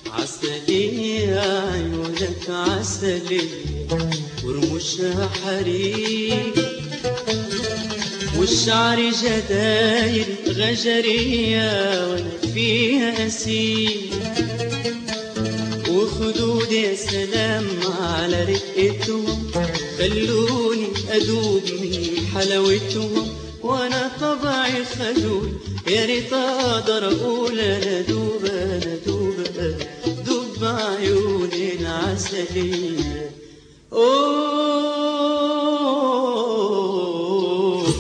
عسلية عيونك عسلية ورموشها حرير والشعر جداير غجرية وانا فيها أسير وخدود يا سلام على رقتهم خلوني أدوب من حلاوتهم وانا طبعي خجول يا ريت اقدر اقول انا دوب انا دوب دوب بعيوني العسلية أوه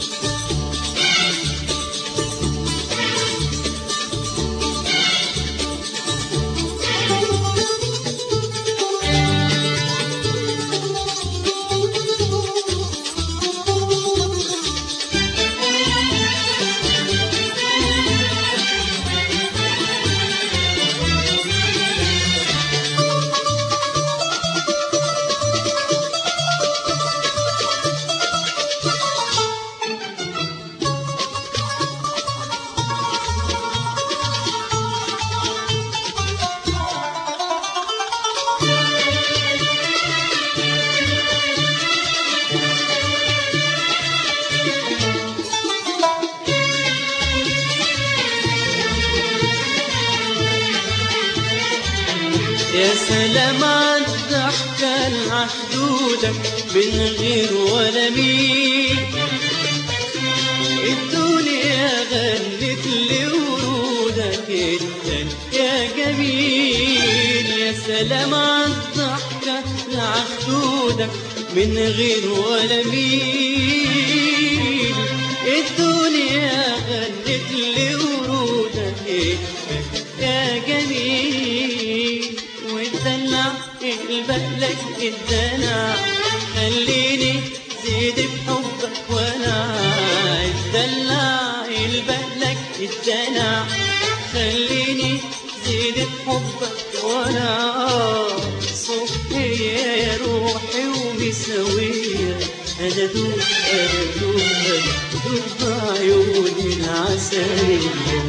يا سلام عالضحكة العحدودك من غير ولا مين الدنيا غنت لي ورودك انت يا جميل يا سلام عالضحكة العحدودك من غير ولا مين الدنيا غنت لي ورودك انت يا جميل والدلع البقلك الدلع خليني زيد بحبك وانا الدلع البقلك الدلع خليني زيد بحبك وانا صبحية يا روحي ومساوية انا دوب انا دوب أنا دوب عيوني العسلية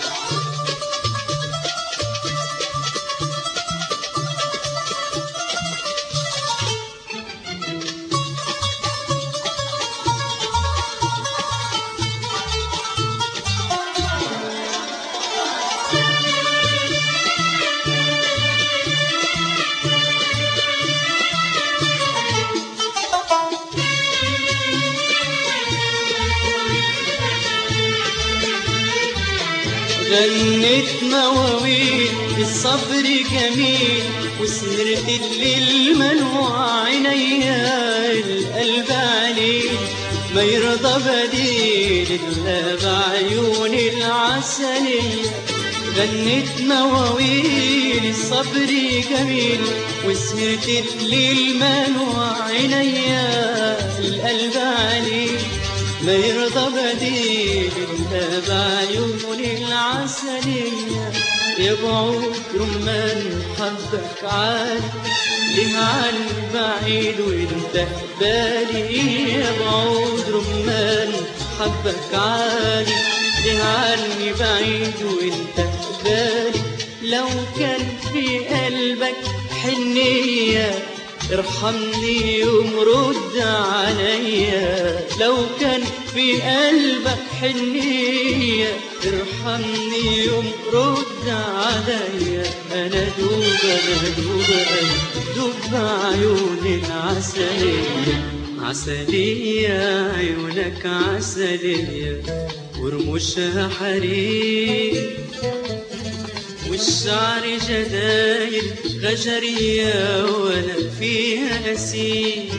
غنت مواويل الصبر جميل وسمرت الليل منوع عينيا القلب عليه ما يرضى بديل الا بعيون العسلية غنت مواويل الصبر جميل وسمرت الليل منوع عينيا القلب عليه ما يرضى بديل الا بعيون العسلية يبعود رمان حبك عالي ليه عني بعيد وانت بالي يبعود رمان حبك عالي ليه عني بعيد وانت بالي لو كان في قلبك حنيه ارحمني يوم رد عليا لو كان في قلبك حنية ارحمني يوم رد عليا انا دوب انا دوب انا دوب بعيون العسلية عسلية عيونك عسلية ورموشها حرير والشعر جدايل غجرية وانا فيها أسير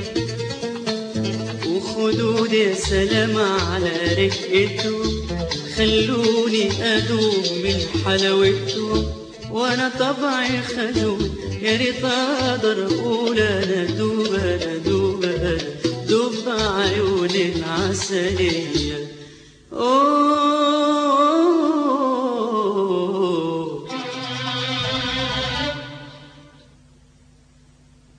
وخدود يا سلام على رقته خلوني أدوم من حلاوته وانا طبعي خجول يا ريت اقدر اقول انا دوب